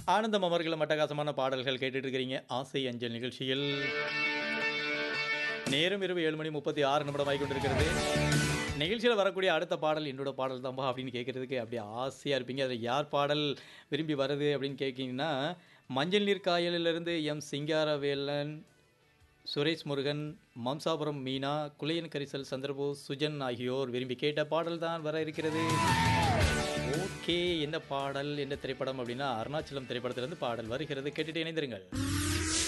ஆனந்தம் அமர்களும் அட்டகாசமான பாடல்கள் கேட்டுட்டு இருக்கிறீங்க ஆசை அஞ்சல் நிகழ்ச்சியில் நேரம் இரவு ஏழு மணி முப்பத்தி ஆறு நிமிடம் ஆகி கொண்டிருக்கிறது நிகழ்ச்சியில் வரக்கூடிய அடுத்த பாடல் என்னோட பாடல் தான்பா அப்படின்னு கேட்குறதுக்கு அப்படியே ஆசையாக இருப்பீங்க அதில் யார் பாடல் விரும்பி வருது அப்படின்னு கேட்கிங்கன்னா மஞ்சள் நீர் காயலிலிருந்து எம் சிங்காரவேலன் சுரேஷ் முருகன் மம்சாபுரம் மீனா குலையன் கரிசல் சந்திரபோஸ் சுஜன் ஆகியோர் விரும்பி கேட்ட பாடல் தான் வர இருக்கிறது ஓகே என்ன பாடல் என்ன திரைப்படம் அப்படின்னா அருணாச்சலம் திரைப்படத்திலிருந்து பாடல் வருகிறது கேட்டுட்டு இணைந்திருங்கள்